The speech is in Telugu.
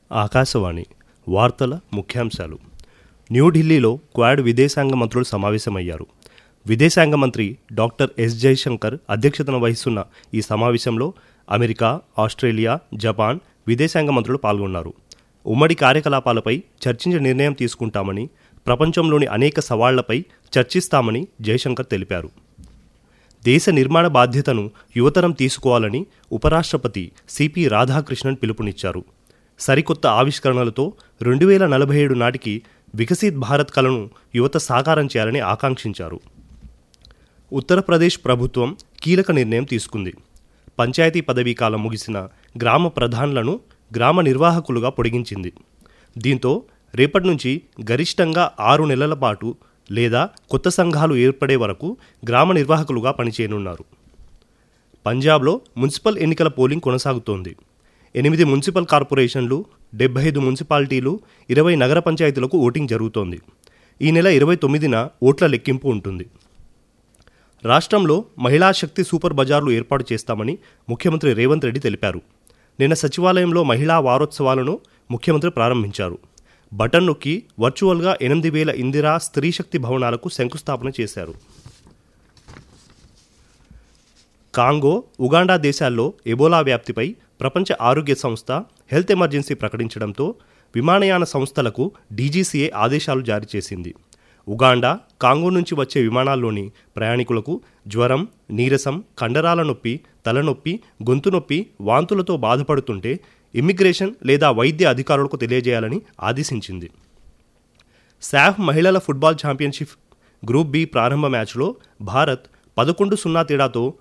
ఆకాశవాణి వార్తల ముఖ్యాంశాలు న్యూఢిల్లీలో క్వాడ్ విదేశాంగ మంత్రులు సమావేశమయ్యారు విదేశాంగ మంత్రి డాక్టర్ ఎస్ జయశంకర్ అధ్యక్షతన వహిస్తున్న ఈ సమావేశంలో అమెరికా ఆస్ట్రేలియా జపాన్ విదేశాంగ మంత్రులు పాల్గొన్నారు ఉమ్మడి కార్యకలాపాలపై చర్చించే నిర్ణయం తీసుకుంటామని ప్రపంచంలోని అనేక సవాళ్లపై చర్చిస్తామని జయశంకర్ తెలిపారు దేశ నిర్మాణ బాధ్యతను యువతరం తీసుకోవాలని ఉపరాష్ట్రపతి సిపి రాధాకృష్ణన్ పిలుపునిచ్చారు సరికొత్త ఆవిష్కరణలతో రెండు వేల నలభై ఏడు నాటికి వికసిత్ భారత్ కలను యువత సాకారం చేయాలని ఆకాంక్షించారు ఉత్తరప్రదేశ్ ప్రభుత్వం కీలక నిర్ణయం తీసుకుంది పంచాయతీ పదవీ కాలం ముగిసిన గ్రామ ప్రధానులను గ్రామ నిర్వాహకులుగా పొడిగించింది దీంతో రేపటి నుంచి గరిష్టంగా ఆరు నెలల పాటు లేదా కొత్త సంఘాలు ఏర్పడే వరకు గ్రామ నిర్వాహకులుగా పనిచేయనున్నారు పంజాబ్లో మున్సిపల్ ఎన్నికల పోలింగ్ కొనసాగుతోంది ఎనిమిది మున్సిపల్ కార్పొరేషన్లు డెబ్బై ఐదు మున్సిపాలిటీలు ఇరవై నగర పంచాయతీలకు ఓటింగ్ జరుగుతోంది ఈ నెల ఇరవై తొమ్మిదిన ఓట్ల లెక్కింపు ఉంటుంది రాష్ట్రంలో మహిళా శక్తి సూపర్ బజార్లు ఏర్పాటు చేస్తామని ముఖ్యమంత్రి రేవంత్ రెడ్డి తెలిపారు నిన్న సచివాలయంలో మహిళా వారోత్సవాలను ముఖ్యమంత్రి ప్రారంభించారు బటన్ నొక్కి వర్చువల్గా ఎనిమిది వేల ఇందిరా స్త్రీ శక్తి భవనాలకు శంకుస్థాపన చేశారు కాంగో ఉగాండా దేశాల్లో ఎబోలా వ్యాప్తిపై ప్రపంచ ఆరోగ్య సంస్థ హెల్త్ ఎమర్జెన్సీ ప్రకటించడంతో విమానయాన సంస్థలకు డీజీసీఏ ఆదేశాలు జారీ చేసింది ఉగాండా కాంగో నుంచి వచ్చే విమానాల్లోని ప్రయాణికులకు జ్వరం నీరసం కండరాల నొప్పి తలనొప్పి గొంతు నొప్పి వాంతులతో బాధపడుతుంటే ఇమ్మిగ్రేషన్ లేదా వైద్య అధికారులకు తెలియజేయాలని ఆదేశించింది శాఫ్ మహిళల ఫుట్బాల్ ఛాంపియన్షిప్ గ్రూప్ బి ప్రారంభ మ్యాచ్లో భారత్ పదకొండు సున్నా తేడాతో